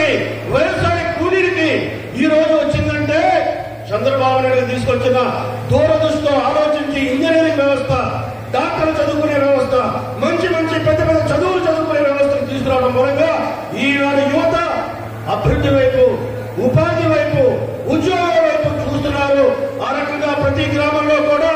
రైతుకి వ్యవసాయ కూలీలకి ఈ రోజు వచ్చిందంటే చంద్రబాబు నాయుడు తీసుకొచ్చిన దూరదృష్టితో ఆలోచించి ఇంజనీరింగ్ వ్యవస్థ డాక్టర్లు చదువుకునే వ్యవస్థ మంచి మంచి పెద్ద పెద్ద చదువులు చదువుకునే వ్యవస్థను తీసుకురావడం మూలంగా ఈనాడు యువత అభివృద్ధి వైపు ఉపాధి వైపు ఉద్యోగాల వైపు చూస్తున్నారు ఆ రకంగా ప్రతి గ్రామంలో కూడా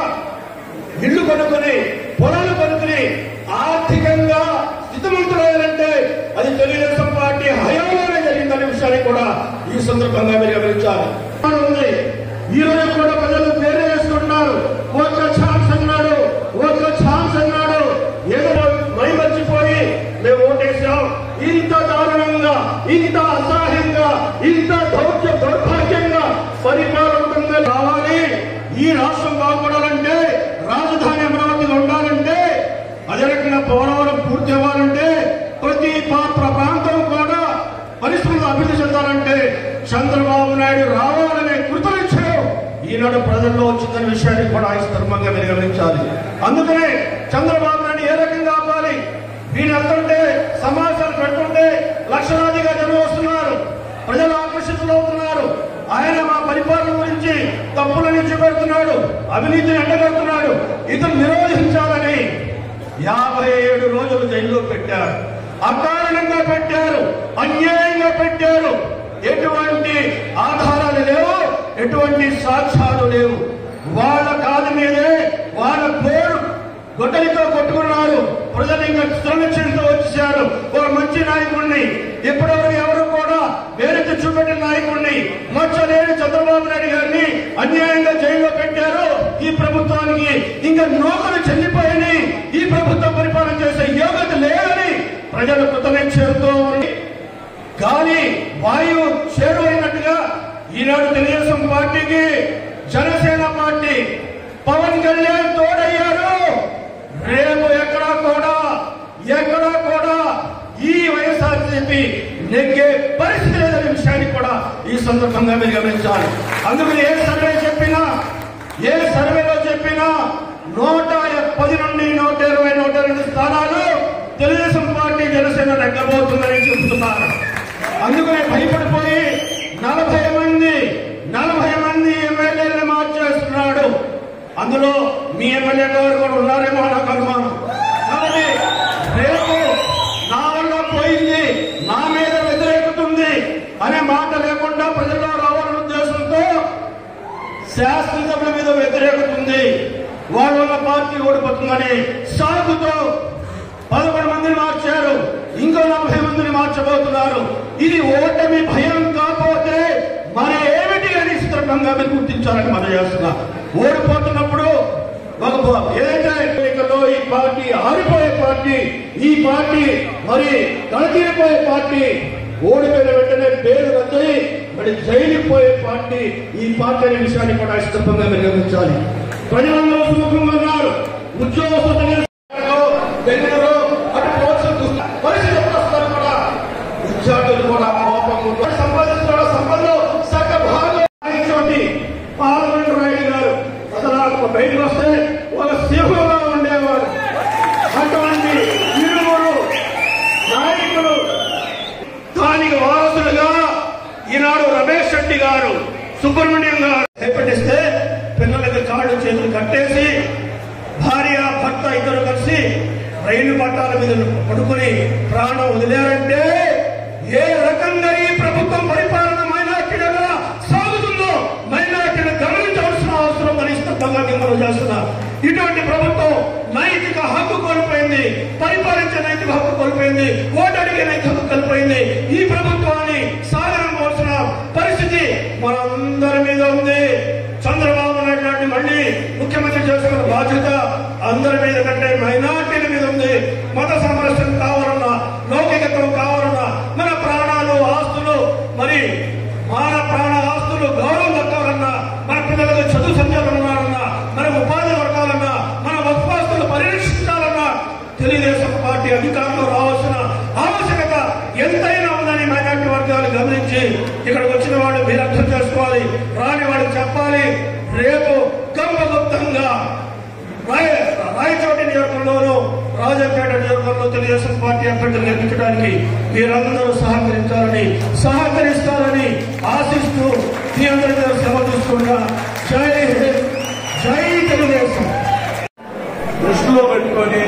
ఇల్లు కొనుక్కొని పొలాలు కొనుక్కుని ఆర్థికంగా స్థితిమంతులయ్యారంటే అది తెలుగుదేశం పార్టీ హయాంలోనే జరిగిందనే విషయాన్ని కూడా ఈ సందర్భంగా మీరు గమనించాలి ఉంది ఈ రోజు కూడా ప్రజలు పేరు వేసుకుంటున్నారు ఒక్క ఛాన్స్ అన్నాడు ఒక్క ఛాన్స్ అన్నాడు ఏదో మై మర్చిపోయి మేము ఓటేసాం ఇంత దారుణంగా ఇంత అసహ్యంగా ఇంత దౌర్య దౌర్భాగ్యంగా పరిపాలన ఉంటుందా కావాలి ఈ రాష్ట్రం బాగుపడాలంటే రాజధాని అమరావతిలో ఉండాలంటే అదే రకంగా పోలవరం పూర్తి అవ్వాలంటే ప్రతి పాత్ర ప్రాంతం కూడా పరిశ్రమలు అభివృద్ధి చెందాలంటే చంద్రబాబు నాయుడు రావాలనే కృతనిశ్చయం ఈనాడు ప్రజల్లో వచ్చిందనే విషయాన్ని కూడా ఈ సందర్భంగా మీరు గమనించాలి అందుకనే చంద్రబాబు నాయుడు ఏ రకంగా ఆపాలి వీళ్ళు వెళ్తుంటే సమావేశాలు పెడుతుంటే లక్షలాదిగా జనం వస్తున్నారు ప్రజలు ఆకర్షితులవుతున్నారు ఆయన మా పరిపాలన గురించి తప్పులని చూపెడుతున్నాడు అవినీతిని ఎండగడుతున్నాడు ఇతను నిరోధించాలని యాభై ఏడు రోజులు జైల్లో పెట్టారు అకారణంగా పెట్టారు అన్యాయంగా పెట్టారు ఎటువంటి ఆధారాలు లేవు ఎటువంటి సాక్ష్యాలు లేవు వాళ్ళ కాదు మీదే వాళ్ళ పేరు గొడ్డలితో కొట్టుకున్నారు ప్రజలు ఇంకా శ్రమించడంతో వచ్చేసారు ఒక మంచి నాయకుడిని ఇప్పటివరకు ఎవరు కూడా వేరెత్తి చూపెట్టిన నాయకుడిని మచ్చలేని చంద్రబాబు నాయుడు గారిని అన్యాయంగా జైల్లో పెట్టారు ఈ ప్రభుత్వానికి ఇంకా నోకలు చెల్లిపోయి ఈ ప్రభుత్వం పరిపాలన చేసే యోగ్యత లేదని ప్రజలు కృతనిశ్చయంతో ఉంది గాలి వాయువు చేరువైనట్టుగా ఈనాడు తెలుగుదేశం పార్టీకి జనసేన పార్టీ పవన్ కళ్యాణ్ తోడయ్యారు రేపు ఎక్కడా కూడా ఎక్కడా కూడా ఈ వైఎస్ఆర్సీపీ నెగ్గే పరిస్థితి లేదనే విషయాన్ని కూడా ఈ సందర్భంగా మీరు గమనించాలి అందుకని ఏ సర్వే చెప్పినా ఏ సర్వేలో చెప్పినా నూట పది నుండి నూట ఇరవై నూట రెండు స్థానాలు తెలుగుదేశం పార్టీ జనసేన నెగ్గబోతుందని చెబుతున్నారు అందుకనే భయపడిపోయి నలభై మంది నలభై మంది ఎమ్మెల్యేలను మార్చేస్తున్నాడు అందులో మీ ఎమ్మెల్యే గారు కూడా ఉన్నారేమో నాకు అనుమానం కాబట్టి రేపు నా వల్ల పోయింది నా మీద వ్యతిరేకుతుంది అనే మాట లేకుండా ప్రజల్లో రావాలనే ఉద్దేశంతో శాసనసభల మీద వ్యతిరేకత ఉంది వాళ్ళ వల్ల పార్టీ ఓడిపోతుందని సాగుతో పదకొండు మందిని మార్చారు ఇంకో నలభై మందిని మార్చబోతున్నారు ఇది ఓటమి భయం కాకపోతే మరి ఏమిటి అని ఈ సందర్భంగా మీరు గుర్తించాలని మనం చేస్తున్నా ఓడిపోతున్నప్పుడు ఒక ప- ఏదైతే ఎన్నికల్లో ఈ పార్టీ ఆరిపోయే పార్టీ ఈ పార్టీ మరి కళతీరిపోయే పార్టీ ఓడిపోయిన వెంటనే పేరు రద్దయి మరి జైలుకి పోయే పార్టీ ఈ పార్టీ అనే విషయాన్ని కూడా ఈ సందర్భంగా మీరు గమనించాలి ప్రజలందరూ సుముఖంగా ఉన్నారు ఉద్యోగస్తులు బెంగళూరు అటు ప్రోత్సహిస్తూ చూస్తున్నారు. పరిస్థితి ఎప్పుడు వస్తారు కూడా విద్యార్థులు కూడా కోపం ఉంటుంది. సంపాదిస్తున్న సంపదలో సగ భాగం రాయించండి పార్లమెంట్ రాయుడు గారు అసలు బయటకు వస్తే ఒక సింహంగా ఉండేవాడు అటువంటి ఇరువురు నాయకులు దానికి వారసులుగా ఈనాడు రమేష్ రెడ్డి గారు సుబ్రహ్మణ్యం గారు చేపట్టిస్తే పిల్లలకి కాళ్ళు చేతులు కట్టేసి భార్య భర్త ఇద్దరు కలిసి రైలు పట్టాల మీద పడుకుని ప్రాణం వదిలేరంటే ఏ రకంగా ఈ ప్రభుత్వం పరిపాలన మైనార్టీలుగా సాగుతుందో మైనార్టీలు గమనించవలసిన అవసరం అని స్పష్టంగా మిమ్మల్ని చేస్తున్నా ఇటువంటి ప్రభుత్వం నైతిక హక్కు కోల్పోయింది పరిపాలించే నైతిక హక్కు కోల్పోయింది ఓటు అడిగే నైతిక హక్కు కోల్పోయింది ఈ ప్రభుత్వాన్ని సాగనంపోవాల్సిన పరిస్థితి మనందరి మీద ఉంది చంద్రబాబు నాయుడు గారిని మళ్ళీ ముఖ్యమంత్రి చేసుకున్న బాధ్యత అందరి మీద కంటే మైనార్టీల మీద ఉంది మత సామరస్యం కావాలన్నా లౌకికత్వం కావాలన్నా మన ప్రాణాలు ఆస్తులు మరి మన ప్రాణ ఆస్తులు గౌరవం దక్కాలన్నా మన పిల్లలకు చదువు సంచాలన్నా మన ఉపాధి దొరకాలన్నా మన వక్ఫాస్తులు పరిరక్షించాలన్నా తెలుగుదేశం పార్టీ అధికారంలో రావాల్సిన ఆవశ్యకత ఎంతైనా ఉందని మైనార్టీ వర్గాలు గమనించి ఇక్కడికి వచ్చిన వాళ్ళు మీరు అర్థం చేసుకోవాలి రాని వాళ్ళు చెప్పాలి రేపు గంపగుప్తంగా రాయ రాయచోటి నియోజకవర్గంలోనూ రాజంపేట నియోజకవర్గంలో తెలుగుదేశం పార్టీ అభ్యర్థులు గెలిపించడానికి మీరందరూ సహకరించాలని సహకరిస్తారని ఆశిస్తూ మీ అందరి దగ్గర శ్రమ తీసుకున్నా జై హింద్ జై తెలుగుదేశం దృష్టిలో పెట్టుకొని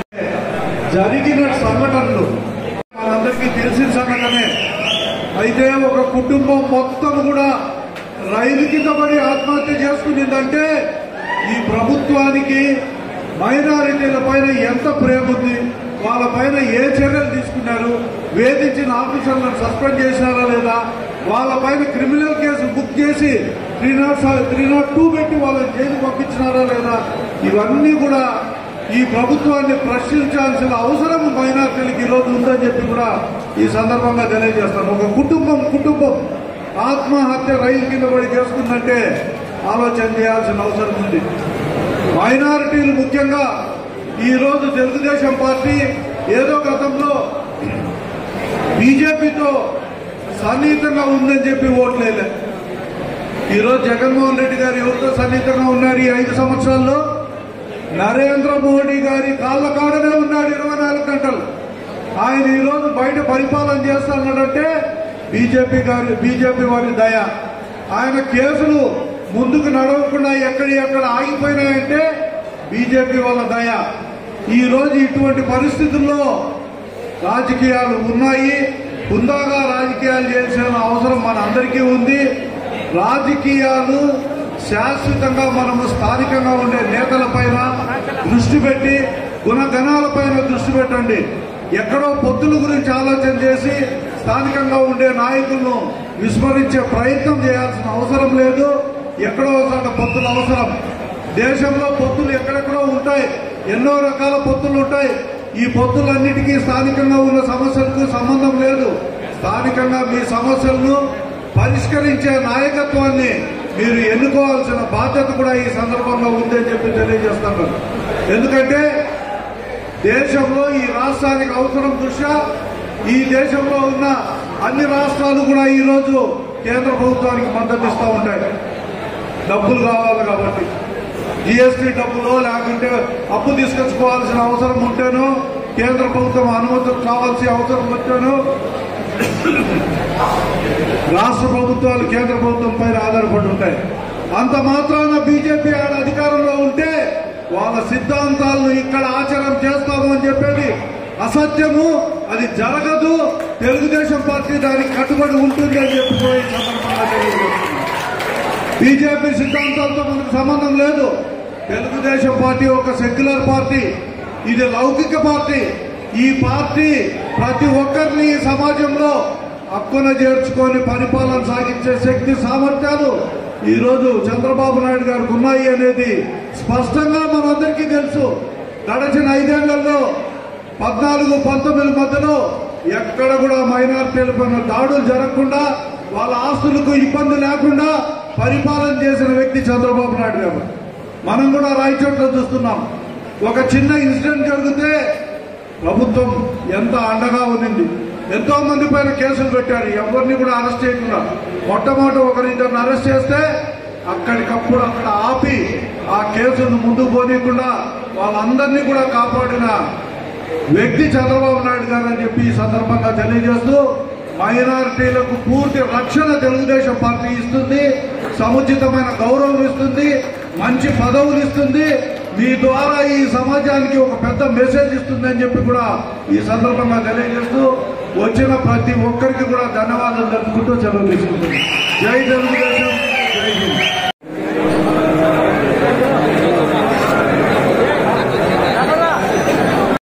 జరిగిన సంఘటనలు మనందరికీ తెలిసిన సంఘటనే అయితే ఒక కుటుంబం మొత్తం కూడా రైలు కింద పడి ఆత్మహత్య చేసుకునిందంటే ఈ ప్రభుత్వానికి మైనారిటీల పైన ఎంత ప్రేమ ఉంది వాళ్ళ పైన ఏ చర్యలు తీసుకున్నారు వేధించిన ఆఫీసర్లను సస్పెండ్ చేశారా లేదా వాళ్ళ పైన క్రిమినల్ కేసు బుక్ చేసి three not three not two పెట్టి వాళ్ళని జైలు పంపించినారా లేదా ఇవన్నీ కూడా ఈ ప్రభుత్వాన్ని ప్రశ్నించాల్సిన అవసరం మైనార్టీలకు ఈ రోజు ఉందని చెప్పి కూడా ఈ సందర్భంగా తెలియజేస్తాను ఒక కుటుంబం కుటుంబం ఆత్మహత్య రైలు కింద పడి చేసుకుందంటే ఆలోచన చేయాల్సిన అవసరం ఉంది మైనారిటీలు ముఖ్యంగా ఈ రోజు తెలుగుదేశం పార్టీ ఏదో గతంలో బీజేపీతో సన్నిహితంగా ఉందని చెప్పి ఓట్లేలే ఈరోజు జగన్మోహన్ రెడ్డి గారు ఎవరితో సన్నిహితంగా ఉన్నారు ఈ ఐదు సంవత్సరాల్లో నరేంద్ర మోడీ గారి కాళ్ళ కాడనే ఉన్నాడు ఇరవై నాలుగు గంటలు ఆయన ఈ రోజు బయట పరిపాలన చేస్తున్నాడంటే బీజేపీ గారి బీజేపీ వారి దయ ఆయన కేసులు ముందుకు నడవకుండా ఎక్కడి ఎక్కడ ఆగిపోయినాయంటే బీజేపీ వాళ్ళ దయ ఈ రోజు ఇటువంటి పరిస్థితుల్లో రాజకీయాలు ఉన్నాయి హుందాగా రాజకీయాలు చేయాల్సిన అవసరం మన అందరికీ ఉంది రాజకీయాలు శాశ్వతంగా మనము స్థానికంగా ఉండే నేతల పైన దృష్టి పెట్టి గుణగణాల పైన దృష్టి పెట్టండి ఎక్కడో పొత్తుల గురించి ఆలోచన చేసి స్థానికంగా ఉండే నాయకులను విస్మరించే ప్రయత్నం చేయాల్సిన అవసరం లేదు ఎక్కడో ఒక పొత్తుల అవసరం దేశంలో పొత్తులు ఎక్కడెక్కడో ఉంటాయి ఎన్నో రకాల పొత్తులు ఉంటాయి ఈ పొత్తులన్నిటికీ స్థానికంగా ఉన్న సమస్యలకు సంబంధం లేదు స్థానికంగా మీ సమస్యలను పరిష్కరించే నాయకత్వాన్ని మీరు ఎన్నుకోవాల్సిన బాధ్యత కూడా ఈ సందర్భంగా ఉందని చెప్పి తెలియజేస్తాను ఎందుకంటే దేశంలో ఈ రాష్ట్రానికి అవసరం దృష్ట్యా ఈ దేశంలో ఉన్న అన్ని రాష్ట్రాలు కూడా ఈ రోజు కేంద్ర ప్రభుత్వానికి మద్దతు ఇస్తూ ఉంటాయి డబ్బులు కావాలి కాబట్టి జిఎస్టీ డబ్బులు లేకుంటే అప్పు తీసుకొచ్చుకోవాల్సిన అవసరం ఉంటేనో కేంద్ర ప్రభుత్వం అనుమతులు కావాల్సిన అవసరం ఉంటేనో రాష్ట్ర ప్రభుత్వాలు కేంద్ర ప్రభుత్వం పైన ఆధారపడి ఉంటాయి అంత మాత్రాన బీజేపీ ఆడ అధికారంలో ఉంటే వాళ్ళ సిద్ధాంతాలను ఇక్కడ ఆచరణ చేస్తాము అని చెప్పేది అసత్యము అది జరగదు తెలుగుదేశం పార్టీ దానికి కట్టుబడి ఉంటుంది అని చెప్పి కూడా ఈ సందర్భంగా తెలియజేస్తున్నాను బీజేపీ సిద్ధాంతాలతో మనకు సంబంధం లేదు తెలుగుదేశం పార్టీ ఒక సెక్యులర్ పార్టీ ఇది లౌకిక పార్టీ ఈ పార్టీ ప్రతి ఒక్కరిని ఈ సమాజంలో హక్కున చేర్చుకొని పరిపాలన సాగించే శక్తి సామర్థ్యాలు ఈ రోజు చంద్రబాబు నాయుడు గారికి ఉన్నాయి అనేది స్పష్టంగా మనందరికీ తెలుసు గడచిన ఐదేళ్లలో పద్నాలుగు పంతొమ్మిది మధ్యలో ఎక్కడ కూడా మైనార్టీల పైన దాడులు జరగకుండా వాళ్ళ ఆస్తులకు ఇబ్బంది లేకుండా పరిపాలన చేసిన వ్యక్తి చంద్రబాబు నాయుడు గారు మనం కూడా రాయచోట్ల చూస్తున్నాం ఒక చిన్న ఇన్సిడెంట్ జరిగితే ప్రభుత్వం ఎంత అండగా ఉంది ఎంతో మంది పైన కేసులు పెట్టారు ఎవరిని కూడా అరెస్ట్ చేయకుండా మొట్టమొదటి ఒకరిద్దరిని అరెస్ట్ చేస్తే అక్కడికప్పుడు అక్కడ ఆపి ఆ కేసును ముందుకు పోనీయకుండా వాళ్ళందరినీ కూడా కాపాడిన వ్యక్తి చంద్రబాబు నాయుడు గారు అని చెప్పి ఈ సందర్భంగా తెలియజేస్తూ మైనారిటీలకు పూర్తి రక్షణ తెలుగుదేశం పార్టీ ఇస్తుంది సముచితమైన గౌరవం ఇస్తుంది మంచి పదవులు ఇస్తుంది మీ ద్వారా ఈ సమాజానికి ఒక పెద్ద మెసేజ్ ఇస్తుంది అని చెప్పి కూడా ఈ సందర్భంగా తెలియజేస్తూ వచ్చిన ప్రతి ఒక్కరికి కూడా ధన్యవాదాలు జరుపుకుంటూ సెలవు తీసుకుంటుంది జై తెలుగుదేశం జై హింద్